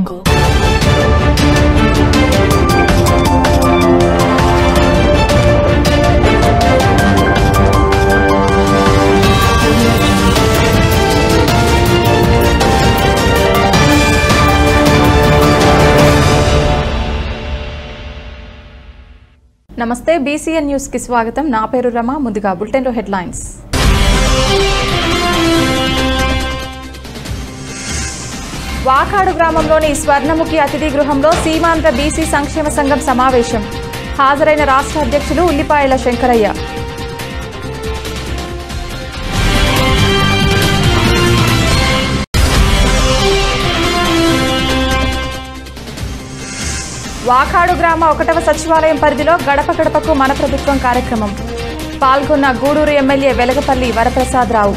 jungle. నమస్తే BCN news కి స్వాగతం నా పేరు రమ ముందుగా బులెటిన్లో హెడ్లైన్స్ వాకాడు గ్రామంలోని స్వర్ణముఖి అతిథి గృహంలో సీమాంధ్ర బీసీ సంక్షేమ సంఘం సమావేశం హాజరైన రాష్ట్ర అధ్యక్షులు ఉల్లిపాయల శంకరయ్య వాకాడు గ్రామ ఒకటవ సచివాలయం పరిధిలో గడప గడపకు మన ప్రభుత్వం కార్యక్రమం పాల్గొన్న గూడూరు ఎమ్మెల్యే వెలగపల్లి వరప్రసాద్ రావు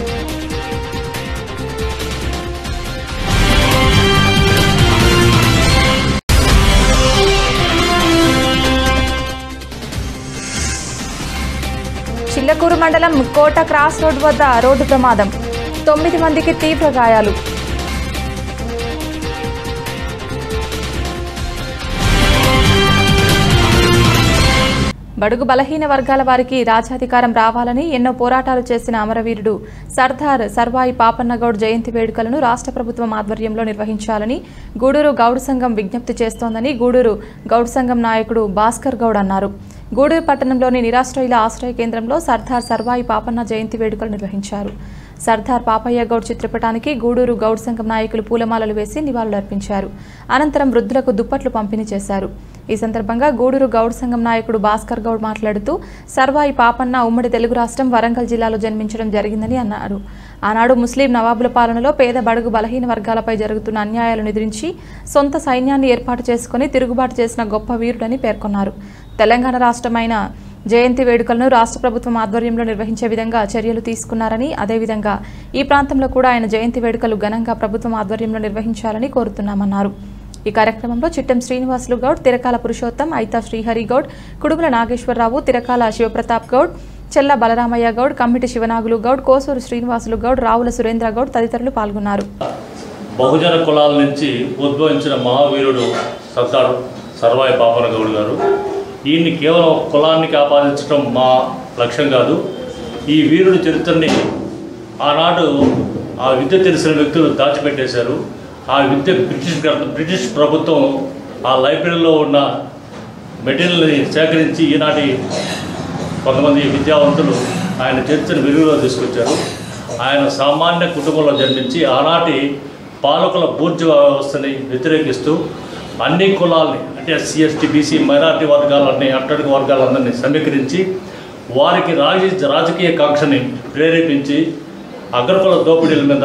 చిల్లకూరు మండలం కోట క్రాస్ రోడ్ వద్ద రోడ్డు ప్రమాదం తొమ్మిది మందికి తీవ్ర గాయాలు బడుగు బలహీన వర్గాల వారికి రాజ్యాధికారం రావాలని ఎన్నో పోరాటాలు చేసిన అమరవీరుడు సర్దార్ సర్వాయి పాపన్నగౌడ్ జయంతి వేడుకలను రాష్ట్ర ప్రభుత్వం ఆధ్వర్యంలో నిర్వహించాలని గూడూరు గౌడ్ సంఘం విజ్ఞప్తి చేస్తోందని గూడూరు గౌడ్ సంఘం నాయకుడు భాస్కర్ గౌడ్ అన్నారు గూడూరు పట్టణంలోని నిరాశ్రయుల ఆశ్రయ కేంద్రంలో సర్దార్ సర్వాయి పాపన్న జయంతి వేడుకలు నిర్వహించారు సర్దార్ పాపయ్య గౌడ్ చిత్రపటానికి గూడూరు గౌడ్ సంఘం నాయకులు పూలమాలలు వేసి నివాళులర్పించారు అనంతరం వృద్ధులకు దుప్పట్లు పంపిణీ చేశారు ఈ సందర్భంగా గూడూరు గౌడ్ సంఘం నాయకుడు భాస్కర్ గౌడ్ మాట్లాడుతూ సర్వాయి పాపన్న ఉమ్మడి తెలుగు రాష్ట్రం వరంగల్ జిల్లాలో జన్మించడం జరిగిందని అన్నారు ఆనాడు ముస్లిం నవాబుల పాలనలో పేద బడుగు బలహీన వర్గాలపై జరుగుతున్న అన్యాయాలను ఎదిరించి సొంత సైన్యాన్ని ఏర్పాటు చేసుకుని తిరుగుబాటు చేసిన గొప్ప వీరుడని పేర్కొన్నారు తెలంగాణ రాష్ట్రమైన జయంతి వేడుకలను రాష్ట్ర ప్రభుత్వం ఆధ్వర్యంలో నిర్వహించే విధంగా చర్యలు తీసుకున్నారని అదేవిధంగా ఈ ప్రాంతంలో కూడా ఆయన జయంతి వేడుకలు ఘనంగా ప్రభుత్వం ఆధ్వర్యంలో నిర్వహించాలని కోరుతున్నామన్నారు ఈ కార్యక్రమంలో చిట్టం శ్రీనివాసులు గౌడ్ తిరకాల పురుషోత్తం ఐతా శ్రీహరి గౌడ్ కుడుముల నాగేశ్వరరావు తిరకాల శివప్రతాప్ గౌడ్ చెల్ల బలరామయ్య గౌడ్ కమ్మిటి శివనాగులు గౌడ్ కోసూరు శ్రీనివాసులు గౌడ్ రావుల సురేంద్ర గౌడ్ తదితరులు పాల్గొన్నారు బహుజన కులాల నుంచి ఉద్భవించిన మహావీరుడు సర్దార్ సర్వాయి పాపన గౌడ్ గారు ఈయన్ని కేవలం ఒక కులానికి ఆపాదించడం మా లక్ష్యం కాదు ఈ వీరుడి చరిత్రని ఆనాడు ఆ విద్య తెలిసిన వ్యక్తులు దాచిపెట్టేశారు ఆ విద్య బ్రిటిష్ గ- బ్రిటిష్ ప్రభుత్వం ఆ లైబ్రరీలో ఉన్న మెటీరియల్ని సేకరించి ఈనాటి కొంతమంది విద్యావంతులు ఆయన చరిత్రను వెలుగులో తీసుకొచ్చారు ఆయన సామాన్య కుటుంబంలో జన్మించి ఆనాటి పాలకుల బూర్జ వ్యవస్థని వ్యతిరేకిస్తూ అన్ని కులాల్ని అంటే ఎస్సీ ఎస్టీ బీసీ మైనార్టీ వర్గాలన్నీ అట్టడుగు వర్గాలందరినీ సమీకరించి వారికి రాజ రాజకీయ కాంక్షని ప్రేరేపించి అగ్రకుల దోపిడీల మీద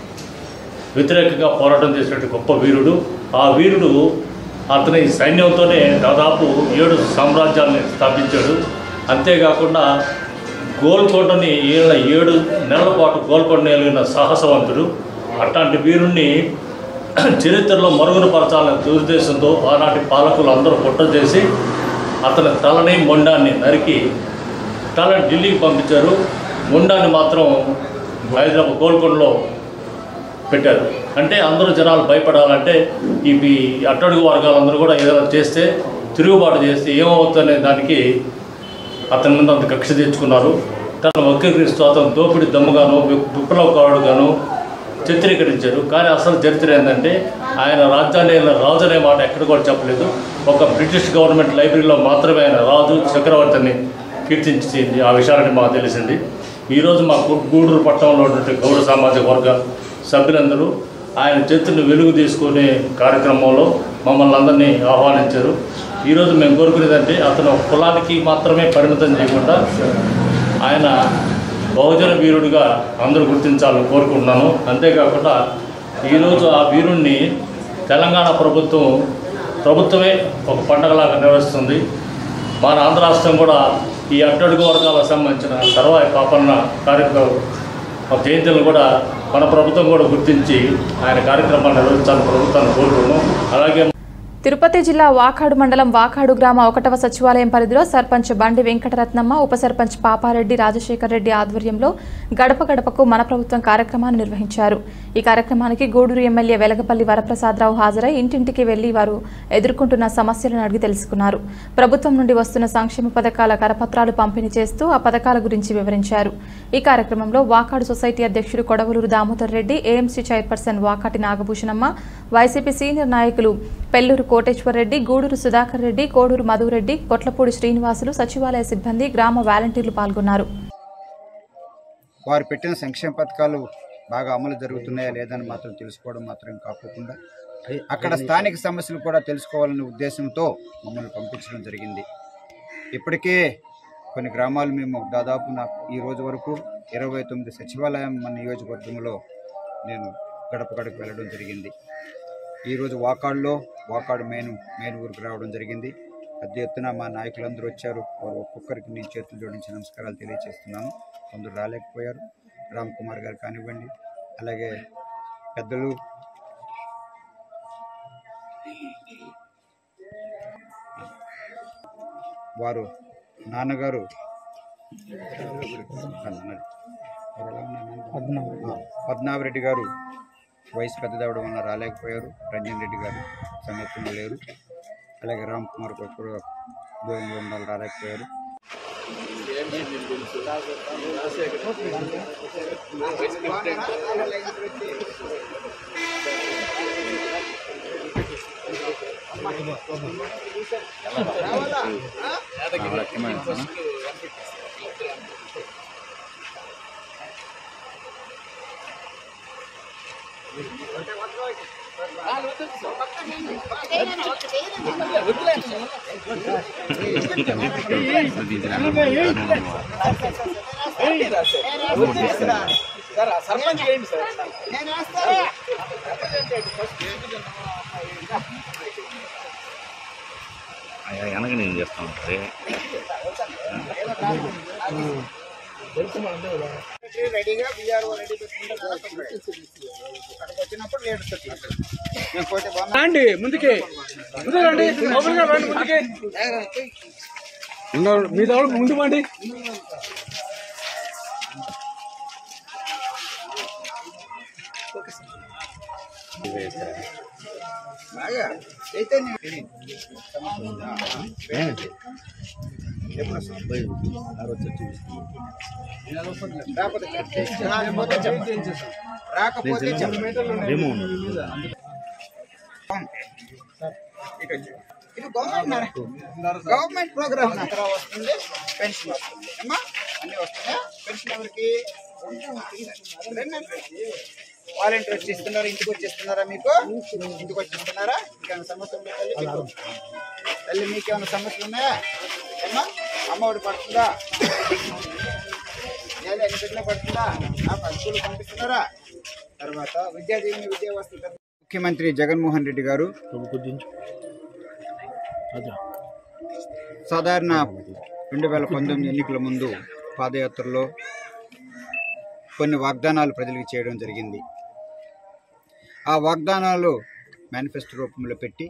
వ్యతిరేకంగా పోరాటం చేసినట్టు గొప్ప వీరుడు ఆ వీరుడు అతని సైన్యంతోనే దాదాపు ఏడు సామ్రాజ్యాల్ని స్థాపించాడు అంతేకాకుండా గోల్కొండని ఏళ్ళ ఏడు నెలల పాటు గోల్కొండ ఏలిన సాహసవంతుడు అట్లాంటి వీరుణ్ణి చరిత్రలో మరుగున పరచాలనే దురుద్దేశంతో ఆనాటి పాలకులు అందరూ కుట్ర చేసి అతని తలని మొండాన్ని నరికి తల ఢిల్లీకి పంపించారు మొండాన్ని మాత్రం హైదరాబాద్ గోల్కొండలో పెట్టారు అంటే అందరూ జనాలు భయపడాలంటే ఇవి అట్టడుగు వర్గాలందరూ కూడా ఏదైనా చేస్తే తిరుగుబాటు చేస్తే ఏమవుతుందనే దానికి అతని మీద అంత కక్ష తెచ్చుకున్నారు తను వక్రీకరిస్తూ అతను దోపిడి దమ్ముగాను వి- విప్లవకారుడుగాను చిత్రీకరించారు కానీ అసలు చరిత్ర ఏంటంటే ఆయన రాజ్యాన్ని రాజు అనే మాట ఎక్కడ కూడా చెప్పలేదు ఒక బ్రిటిష్ గవర్నమెంట్ లైబ్రరీలో మాత్రమే ఆయన రాజు చక్రవర్తిని కీర్తించింది ఆ విషయాన్ని మాకు తెలిసింది ఈరోజు మా గు- గూడూరు పట్టణంలో ఉన్నటువంటి గౌడ సామాజిక వర్గ సభ్యులందరూ ఆయన చరిత్రను వెలుగు తీసుకునే కార్యక్రమంలో మమ్మల్ని అందరినీ ఆహ్వానించారు ఈరోజు మేము కోరుకునేదంటే అతను ఒక కులానికి మాత్రమే పరిమితం చేయకుండా ఆయన బహుజన వీరుడిగా అందరూ గుర్తించాలని కోరుకుంటున్నాను అంతేకాకుండా ఈరోజు ఆ వీరుణ్ణి తెలంగాణ ప్రభుత్వం ప్రభుత్వమే ఒక పండగలాగా నిర్వహిస్తుంది మన ఆంధ్ర రాష్ట్రం కూడా ఈ అట్టడుగు వర్గాలకు సంబంధించిన తర్వాయి పాపన్న కార్యక్రమం జయంతులను కూడా మన ప్రభుత్వం కూడా గుర్తించి ఆయన కార్యక్రమాలు నిర్వహించాలని ప్రభుత్వాన్ని కోరుకున్నాం అలాగే తిరుపతి జిల్లా వాకాడు మండలం వాకాడు గ్రామ ఒకటవ సచివాలయం పరిధిలో సర్పంచ్ బండి వెంకటరత్నమ్మ ఉప సర్పంచ్ పాపారెడ్డి రాజశేఖర్ రెడ్డి ఆధ్వర్యంలో గడప గడపకు మన ప్రభుత్వం కార్యక్రమాన్ని నిర్వహించారు ఈ కార్యక్రమానికి గూడూరు ఎమ్మెల్యే వెలగపల్లి వరప్రసాదరావు హాజరై ఇంటింటికి వెళ్లి వారు ఎదుర్కొంటున్న సమస్యలను అడిగి తెలుసుకున్నారు ప్రభుత్వం నుండి వస్తున్న సంక్షేమ పథకాల కరపత్రాలు పంపిణీ చేస్తూ ఆ పథకాల గురించి వివరించారు ఈ కార్యక్రమంలో వాకాడు సొసైటీ అధ్యక్షుడు Kodavaluru Damodar Reddy AMC chairperson Vakati Nagabhushanamma YCP senior నాయకులు పెల్లూరు కోటేశ్వర్ రెడ్డి గూడూరు సుధాకర్ రెడ్డి కోడూరు మధురెడ్డి కొట్లపూడి శ్రీనివాసులు సచివాలయ సిబ్బంది గ్రామ వాలంటీర్లు పాల్గొన్నారు వారు పెట్టిన సంక్షేమ పథకాలు బాగా అమలు జరుగుతున్నాయా లేదని మాత్రం తెలుసుకోవడం మాత్రం కాకుండా అక్కడ స్థానిక సమస్యలు కూడా తెలుసుకోవాలనే ఉద్దేశంతో మమ్మల్ని పంపించడం జరిగింది ఇప్పటికే కొన్ని గ్రామాలు మేము దాదాపు నాకు ఈ రోజు వరకు ఇరవై తొమ్మిది సచివాలయం మన నియోజకవర్గంలో నేను గడప గడప వెళ్ళడం జరిగింది ఈరోజు వాకాడులో వాకాడు మెయిన్ మెయిన్ ఊరికి రావడం జరిగింది పెద్ద ఎత్తున మా నాయకులందరూ వచ్చారు వారు ఒక్కొక్కరికి నేను చేతులు జోడించి నమస్కారాలు తెలియజేస్తున్నాను కొందరు రాలేకపోయారు రామ్ కుమార్ గారు కానివ్వండి అలాగే పెద్దలు వారు నాన్నగారు ఆ, పద్మనాభరెడ్డి గారు వయసు పెద్దదవడం వల్ల రాలేకపోయారు రంజన్ రెడ్డి గారు సమర్థంగా లేరు అలాగే రామ్ కుమార్ గారు కూడా దూరంలో ఉండాలి రాలేకపోయారు వెనక నేను చెప్తాను సరే రెడీగా బీఆర్ఓ రెడీ పెట్టుకుంటే అక్కడికి వచ్చినప్పుడు లీడర్స్ వచ్చేస్తారు. నేను పోతే బాగున్నా రండి ముందుకి ముందు రండి లోపలికి రండి ముందుకి ఉన్నారు మీ దగ్గర ముందు పండి బాగా చైతన్యం ఎప్పుడు వస్తుంది? రాకపోతే చెప్పు. రాకపోతే చెప్పు. రాకపోతే చెప్పు. ఇది గవర్నమెంట్ గవర్నమెంట్ ప్రోగ్రామ్ అక్కడ వస్తుంది పెన్షన్ వస్తుంది అమ్మా అన్ని వస్తున్నాయా పెన్షన్ ఎవరికి వాలంటీర్ వచ్చి ఇస్తున్నారా ఇంటికి వచ్చి ఇస్తున్నారా మీకు ఇంటికి వచ్చి ఇస్తున్నారా ఇంకేమైనా సమస్య ఉందా తల్లి మీకు తల్లి మీకేమైనా సమస్యలు ఉన్నాయా అమ్మా అమ్మఒడి పడుతుందా లేదా ఎన్ని పెట్టినా పడుతుందా ఆ స్కూల్ పంపిస్తున్నారా తర్వాత విద్యా దీవెన విద్యా వస్తుంది ముఖ్యమంత్రి జగన్మోహన్ రెడ్డి గారు సాధారణ రెండు వేల పంతొమ్మిది ఎన్నికల ముందు పాదయాత్రలో కొన్ని వాగ్దానాలు ప్రజలకు చేయడం జరిగింది ఆ వాగ్దానాలు మేనిఫెస్టో రూపంలో పెట్టి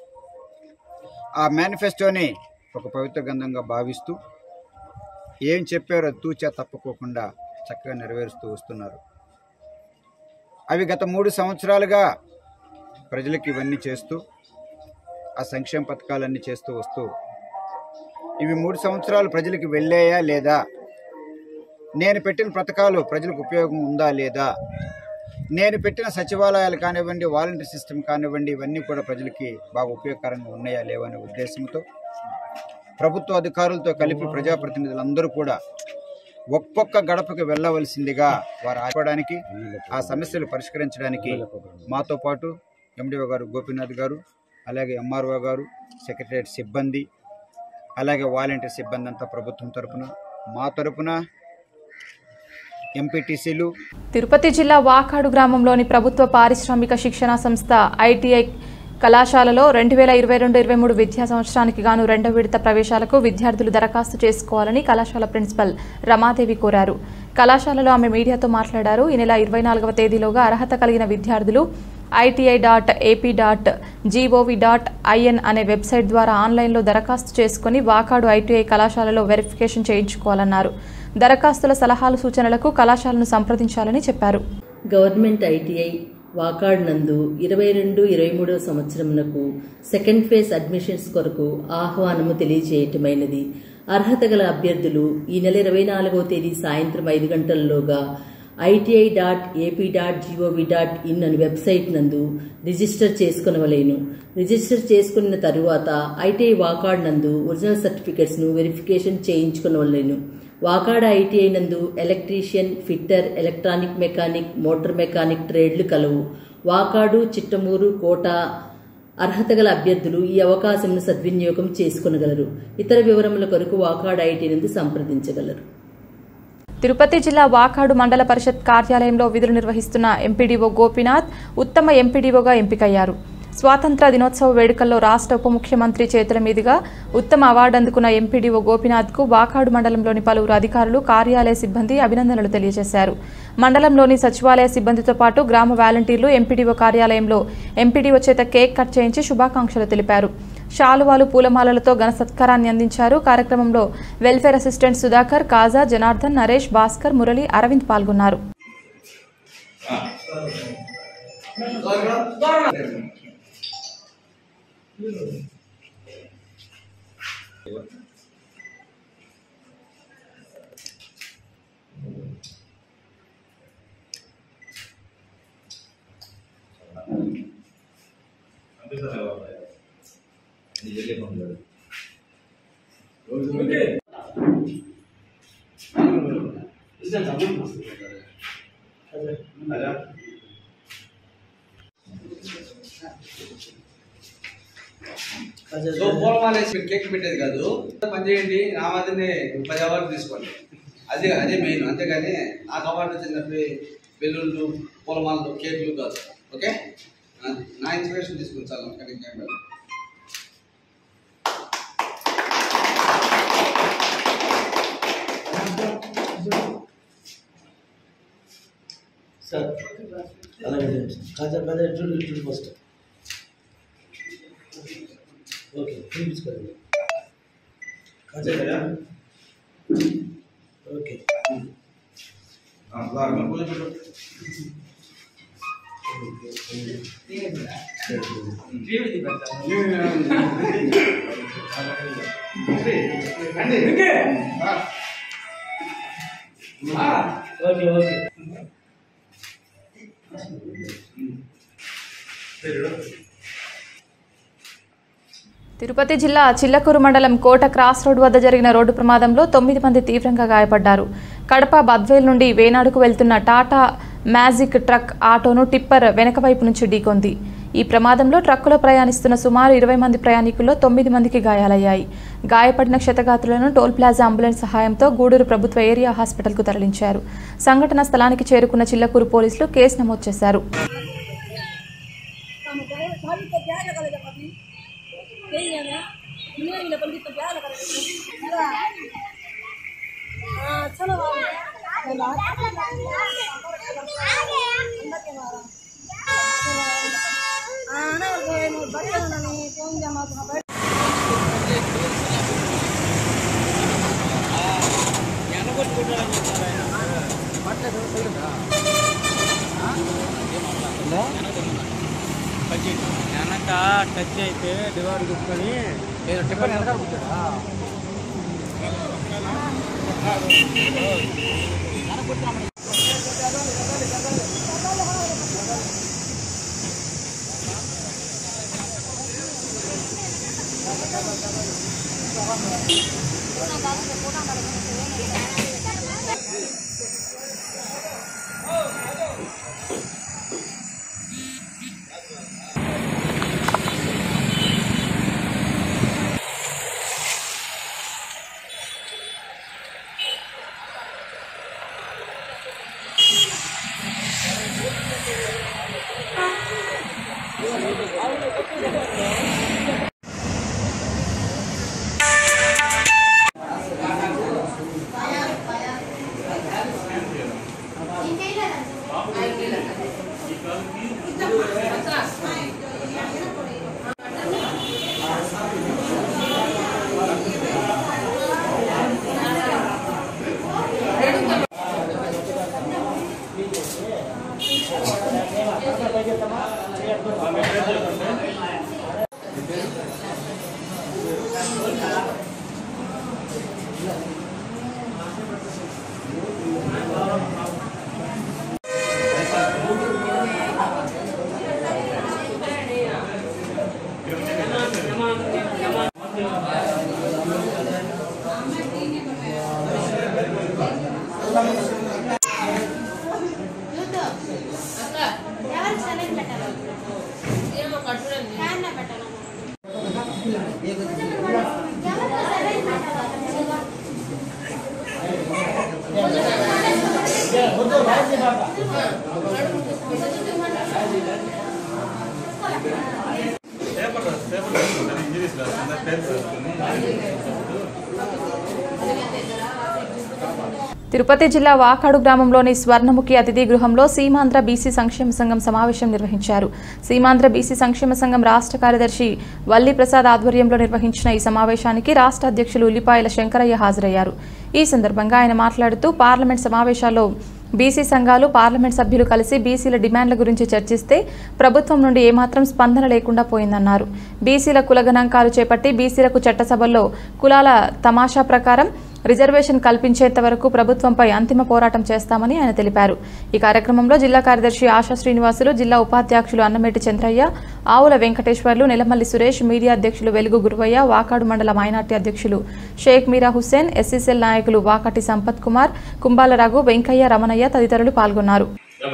ఆ మేనిఫెస్టోని ఒక పవిత్ర గంధంగా భావిస్తూ ఏం చెప్పారో తూచా తప్పుకోకుండా చక్కగా నెరవేరుస్తూ వస్తున్నారు అవి గత మూడు సంవత్సరాలుగా ప్రజలకు ఇవన్నీ చేస్తూ ఆ సంక్షేమ పథకాలన్నీ చేస్తూ వస్తూ ఇవి మూడు సంవత్సరాలు ప్రజలకు వెళ్ళాయా లేదా నేను పెట్టిన పథకాలు ప్రజలకు ఉపయోగం ఉందా లేదా నేను పెట్టిన సచివాలయాలు కానివ్వండి వాలంటీర్ సిస్టమ్ కానివ్వండి ఇవన్నీ కూడా ప్రజలకి బాగా ఉపయోగకరంగా ఉన్నాయా లేవనే ఉద్దేశంతో ప్రభుత్వ అధికారులతో కలిపి ప్రజాప్రతినిధులందరూ కూడా ఒక్కొక్క గడపకి వెళ్ళవలసిందిగా వారు ఆపడానికి ఆ సమస్యలు పరిష్కరించడానికి మాతో పాటు ఎండిఓ గారు గోపీనాథ్ గారు అలాగే ఎంఆర్ఓ గారు సెక్రటరియట్ సిబ్బంది అలాగే వాలంటీర్ సిబ్బంది అంతా ప్రభుత్వం తరపున మా తరపున ఎంపీటీసీలు తిరుపతి జిల్లా వాకాడు గ్రామంలోని ప్రభుత్వ పారిశ్రామిక శిక్షణ సంస్థ ఐటీఐ కళాశాలలో రెండు వేల ఇరవై రెండు ఇరవై మూడు విద్యా సంవత్సరానికి గాను రెండో విడత ప్రవేశాలకు విద్యార్థులు దరఖాస్తు చేసుకోవాలని కళాశాల ప్రిన్సిపల్ రమాదేవి కోరారు కళాశాలలో ఆమె మీడియాతో మాట్లాడారు ఈ నెల ఇరవై నాలుగవ తేదీలోగా అర్హత కలిగిన విద్యార్థులు ITI dot AP dot GOV dot IN అనే వెబ్సైట్ ద్వారా ఆన్లైన్లో దరఖాస్తు చేసుకుని వాకాడు ఐటీఐ కళాశాలలో వెరిఫికేషన్ చేయించుకోవాలన్నారు దరఖాస్తుల సలహాలు సూచనలకు కళాశాలను సంప్రదించాలని చెప్పారు గవర్నమెంట్ ఐటీఐ వాకాడ్ నందు ఇరవై రెండు ఇరవై మూడవ సంవత్సరమునకు సెకండ్ ఫేజ్ అడ్మిషన్స్ కొరకు ఆహ్వానము తెలియజేయటమైనది అర్హత గల అభ్యర్థులు ఈ నెల ఇరవై నాలుగవ తేదీ సాయంత్రం ఐదు గంటలలోగా ITI dot AP dot GOV dot IN అని వెబ్సైట్ నందు రిజిస్టర్ చేసుకునవలేను రిజిస్టర్ చేసుకున్న తరువాత ఐటీఐ వాకాడ్ నందు ఒరిజినల్ సర్టిఫికెట్స్ ను వెరిఫికేషన్ చేయించుకునవలేను వాకాడ ఐటీఐ నందు electrician fitter electronic mechanic motor mechanic ట్రేడ్లు కలవు వాకాడు చిట్టమూరు కోట అర్హత గల అభ్యర్థులు ఈ అవకాశంను సద్వినియోగం చేసుకునగలరు ఇతర వివరముల కొరకు వాకాడ ఐటీ నందు సంప్రదించగలరు తిరుపతి జిల్లా వాకాడు మండల పరిషత్ కార్యాలయంలో విధులు నిర్వహిస్తున్న ఎంపీడీఓ గోపీనాథ్ ఉత్తమ ఎంపీడీఓగా ఎంపికయ్యారు స్వాతంత్ర దినోత్సవ వేడుకల్లో రాష్ట్ర ఉప ముఖ్యమంత్రి చేతుల మీదుగా ఉత్తమ అవార్డు అందుకున్న ఎంపీడీఓ గోపీనాథ్కు వాకాడు మండలంలోని పలువురు అధికారులు కార్యాలయ సిబ్బంది అభినందనలు తెలియజేశారు మండలంలోని సచివాలయ సిబ్బందితో పాటు గ్రామ వాలంటీర్లు ఎంపీడీఓ కార్యాలయంలో ఎంపీడీఓ చేత కేక్ కట్ చేయించి శుభాకాంక్షలు తెలిపారు శాలువాలు పూలమాలలతో ఘన సత్కారాన్ని అందించారు కార్యక్రమంలో వెల్ఫేర్ అసిస్టెంట్ సుధాకర్ కాజా జనార్దన్ నరేష్ భాస్కర్ మురళి అరవింద్ పాల్గొన్నారు సో పూలమాల వేసి కేక్ పెట్టేది కాదు పని చేయండి నా మాదిరిని పది అవార్డు తీసుకోండి అదే అదే మెయిన్ అంతేగాని నాకు అవార్డు వచ్చిందంటే బెలూన్లు పూలమాలలు కేకులు కాదు ఓకే నా- నా ఇన్స్పిరేషన్ తీసుకుని చాలు అంతకని ఇంకేం కాదు. సార్ అలాగే కాజా కాజా చూడు చూడు ఫస్ట్ ఓకే తీసుకోండి కాజా కదా ఓకే ఓకే ఓకే తిరుపతి జిల్లా చిల్లకూరు మండలం కోట క్రాస్ రోడ్ వద్ద జరిగిన రోడ్డు ప్రమాదంలో తొమ్మిది మంది తీవ్రంగా గాయపడ్డారు కడప బద్వేల్ నుండి వేనాడుకు వెళ్తున్న టాటా మ్యాజిక్ ట్రక్ ఆటోను టిప్పర్ వెనక వైపు నుంచి ఢీకొంది ఈ ప్రమాదంలో ట్రక్కులో ప్రయాణిస్తున్న సుమారు ఇరవై మంది ప్రయాణికుల్లో తొమ్మిది మందికి గాయాలయ్యాయి గాయపడిన క్షతగాతులను టోల్ ప్లాజా అంబులెన్స్ సహాయంతో గూడూరు ప్రభుత్వ ఏరియా హాస్పిటల్కు తరలించారు సంఘటన స్థలానికి చేరుకున్న చిల్లకూరు పోలీసులు కేసు నమోదు చేశారు వెనక టచ్ అయితే డివైడ్ కుట్టుకొని తిరుపతి జిల్లా వాకాడు గ్రామంలోని స్వర్ణముఖి అతిథి గృహంలో సీమాంధ్ర బీసీ సంక్షేమ సంఘం సమావేశం నిర్వహించారు సీమాంధ్ర బీసీ సంక్షేమ సంఘం రాష్ట్ర కార్యదర్శి వల్లి ప్రసాద్ ఆధ్వర్యంలో నిర్వహించిన ఈ సమావేశానికి రాష్ట్ర అధ్యక్షులు ఉల్లిపాయల శంకరయ్య హాజరయ్యారు ఈ సందర్భంగా ఆయన మాట్లాడుతూ పార్లమెంట్ సమావేశాల్లో బీసీ సంఘాలు పార్లమెంట్ సభ్యులు కలిసి బీసీల డిమాండ్ల గురించి చర్చిస్తే ప్రభుత్వం నుండి ఏమాత్రం స్పందన లేకుండా పోయిందన్నారు బీసీల కుల గణాంకాలు చేపట్టి బీసీలకు చట్టసభల్లో కులాల తమాషా ప్రకారం రిజర్వేషన్ కల్పించేంత వరకు ప్రభుత్వంపై అంతిమ పోరాటం చేస్తామని ఆయన తెలిపారు ఈ కార్యక్రమంలో జిల్లా కార్యదర్శి ఆశా శ్రీనివాసులు జిల్లా ఉపాధ్యక్షులు అన్నమేటి చంద్రయ్య ఆవుల వెంకటేశ్వర్లు నిలమల్లి సురేష్ మీడియా అధ్యక్షులు వెలుగు గురువయ్య వాకాడు మండల మైనార్టీ అధ్యక్షులు షేక్ మీరా హుస్సేన్ ఎస్సీసీఎల్ నాయకులు వాకటి సంపత్ కుమార్ కుంబాల రఘు వెంకయ్య రమణయ్య తదితరులు పాల్గొన్నారు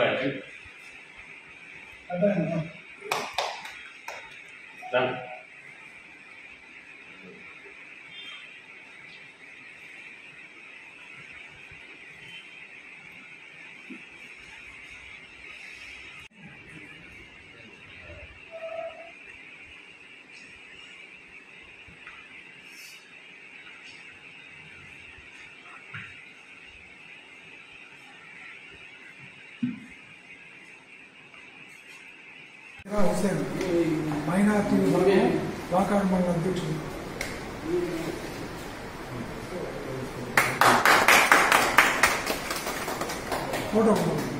హుసేన్ మైనార్టీ విభాగం వాకాడు మండల అధ్యక్షుడు ఫోటో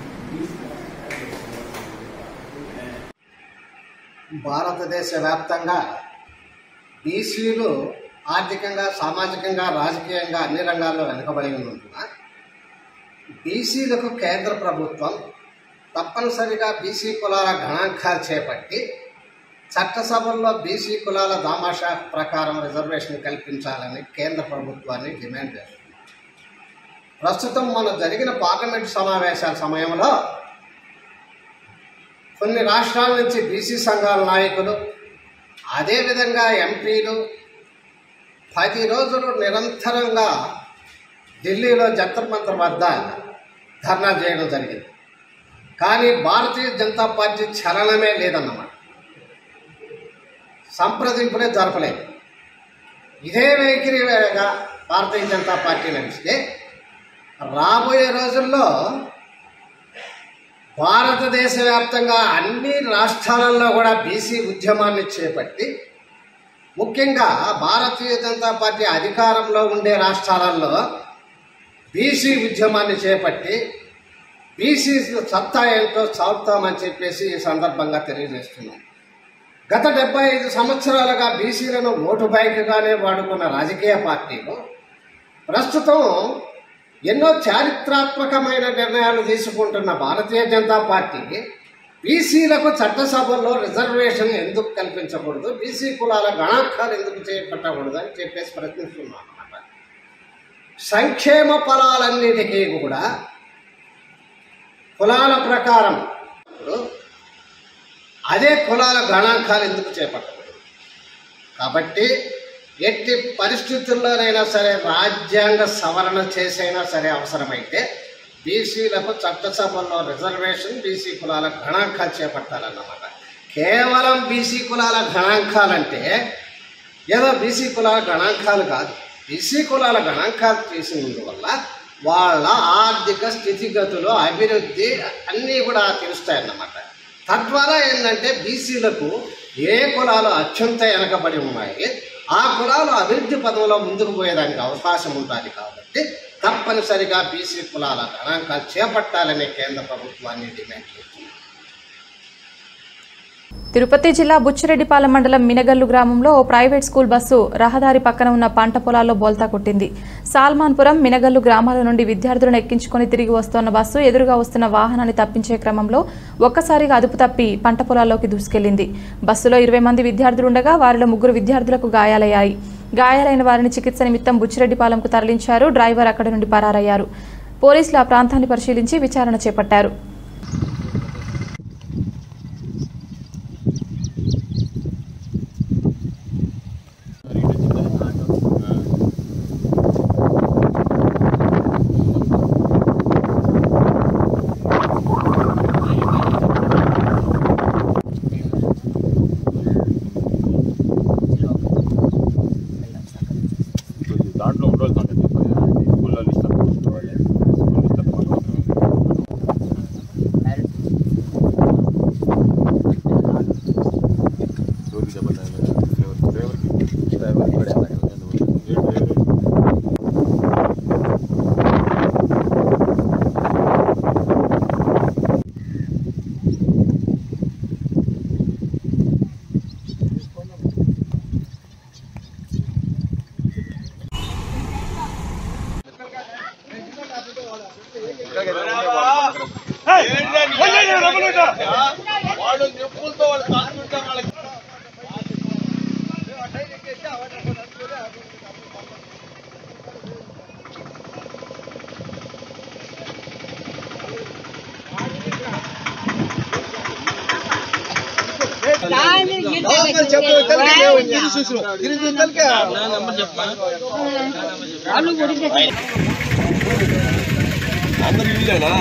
భారతదేశ వ్యాప్తంగా బీసీలు ఆర్థికంగా సామాజికంగా రాజకీయంగా అన్ని రంగాల్లో వెనుకబడి ఉన్నందున బీసీలకు కేంద్ర ప్రభుత్వం తప్పనిసరిగా బీసీ కులాల గణాంకాలు చేపట్టి చట్టసభల్లో బీసీ కులాల దామాషా ప్రకారం రిజర్వేషన్ కల్పించాలని కేంద్ర ప్రభుత్వాన్ని డిమాండ్ చేస్తుంది ప్రస్తుతం మన జరిగిన పార్లమెంట్ సమావేశాల సమయంలో కొన్ని రాష్ట్రాల నుంచి బీసీ సంఘాల నాయకులు అదేవిధంగా ఎంపీలు పది రోజులు నిరంతరంగా ఢిల్లీలో జంతర్ మంతర్ వద్ద ధర్నా చేయడం జరిగింది కానీ భారతీయ జనతా పార్టీ చలనమే లేదన్నమాట సంప్రదింపునే జరపలేదు ఇదే వైఖరిగా భారతీయ జనతా పార్టీ నడిస్తే రాబోయే రోజుల్లో భారతదేశ వ్యాప్తంగా అన్ని రాష్ట్రాలలో కూడా బీసీ ఉద్యమాన్ని చేపట్టి ముఖ్యంగా భారతీయ జనతా పార్టీ అధికారంలో ఉండే రాష్ట్రాలలో బీసీ ఉద్యమాన్ని చేపట్టి బీసీ సత్తా ఏంటో చదువుతామని చెప్పేసి ఈ సందర్భంగా తెలియజేస్తున్నాం గత డెబ్బై ఐదు సంవత్సరాలుగా బీసీలను ఓటు బ్యాంకుగానే వాడుకున్న రాజకీయ పార్టీలు ప్రస్తుతం ఎన్నో చారిత్రాత్మకమైన నిర్ణయాలు తీసుకుంటున్న భారతీయ జనతా పార్టీ బీసీలకు చట్టసభల్లో రిజర్వేషన్ ఎందుకు కల్పించకూడదు బీసీ కులాల గణాంకాలు ఎందుకు చేపట్టకూడదు అని చెప్పేసి ప్రశ్నిస్తున్నాం అన్నమాట సంక్షేమ ఫలాలన్నిటికీ కూడా కులాల ప్రకారం ఇప్పుడు అదే కులాల గణాంకాలు ఎందుకు చేపట్టకూడదు కాబట్టి ఎట్టి పరిస్థితుల్లోనైనా సరే రాజ్యాంగ సవరణ చేసైనా సరే అవసరమైతే బీసీలకు చట్టసభల్లో రిజర్వేషన్ బీసీ కులాల గణాంకాలు చేపట్టాలన్నమాట కేవలం బీసీ కులాల గణాంకాలంటే ఏదో బీసీ కులాల గణాంకాలు కాదు బీసీ కులాల గణాంకాలు చేసినందువల్ల వాళ్ళ ఆర్థిక స్థితిగతులు అభివృద్ధి అన్నీ కూడా తెలుస్తాయన్నమాట తద్వారా ఏంటంటే బీసీలకు ఏ కులాలు అత్యంత వెనకబడి ఉన్నాయి ఆ కులాలు అభివృద్ధి పదంలో ముందుకు పోయేదానికి అవకాశం ఉంటుంది కాబట్టి తప్పనిసరిగా బీసీ కులాల గణాంకాలు చేపట్టాలని కేంద్ర ప్రభుత్వాన్ని డిమాండ్ చేస్తుంది తిరుపతి జిల్లా బుచ్చిరెడ్డిపాలెం మండలం మినగల్లు గ్రామంలో ఓ ప్రైవేట్ స్కూల్ బస్సు రహదారి పక్కన ఉన్న పంట పొలాల్లో బోల్తా కొట్టింది సాల్మాన్పురం మినగల్లు గ్రామాల నుండి విద్యార్థులను ఎక్కించుకొని తిరిగి వస్తున్న బస్సు ఎదురుగా వస్తున్న వాహనాన్ని తప్పించే క్రమంలో ఒక్కసారిగా అదుపు తప్పి పంట పొలాల్లోకి దూసుకెళ్లింది బస్సులో ఇరవై మంది విద్యార్థులుండగా వారిలో ముగ్గురు విద్యార్థులకు గాయాలయ్యాయి గాయాలైన వారిని చికిత్స నిమిత్తం బుచ్చిరెడ్డిపాలెంకు తరలించారు డ్రైవర్ అక్కడి నుండి పరారయ్యారు పోలీసులు ఆ ప్రాంతాన్ని పరిశీలించి విచారణ చేపట్టారు దాంట్లో ఉండదు సంగతి స్కూల్లో ఇస్తారు స్కూల్ ఇస్తారు ఎవరికి చెప్పండి డ్రైవర్కి డ్రైవర్కి వాడు నిప్పులతో వాళ్ళు తాకుంటే వాళ్ళకి అందరు ఇల్లేనా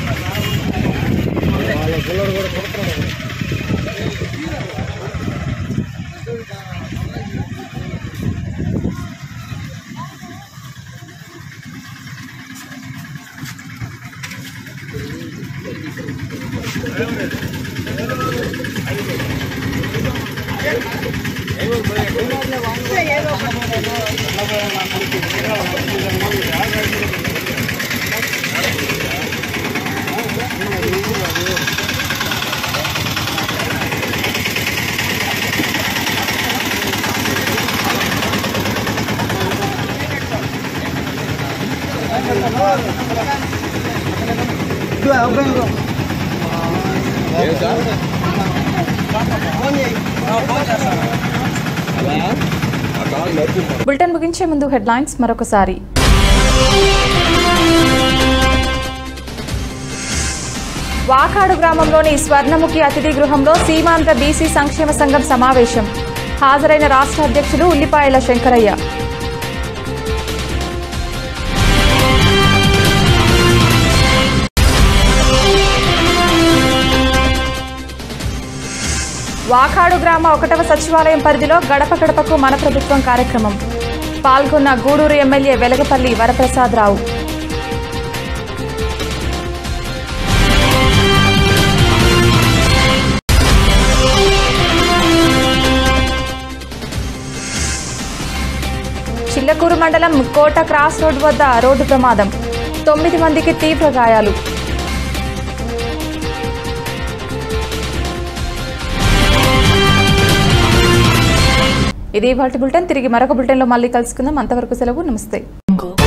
బులెటిన్ ముగించే ముందు హెడ్లైన్స్ మరొకసారి వాకాడు గ్రామంలోని స్వర్ణముఖి అతిథి గృహంలో సీమాంధ్ర బీసీ సంక్షేమ సంఘం సమావేశం హాజరైన రాష్ట్ర అధ్యక్షులు ఉల్లిపాయల శంకరయ్య వాకాడు గ్రామ ఒకటవ సచివాలయం పరిధిలో గడప గడపకు మన ప్రభుత్వం కార్యక్రమం పాల్గొన్న గూడూరు ఎమ్మెల్యే వెలగపల్లి వరప్రసాదరావు చిల్లకూరు మండలం కోట క్రాస్ రోడ్ వద్ద రోడ్డు ప్రమాదం తొమ్మిది మందికి తీవ్ర గాయాలు ఇది వాటి బులెటిన్ తిరిగి మరొక బులెటిన్లో మళ్ళీ కలుసుకుందాం అంతవరకు సెలవు నమస్తే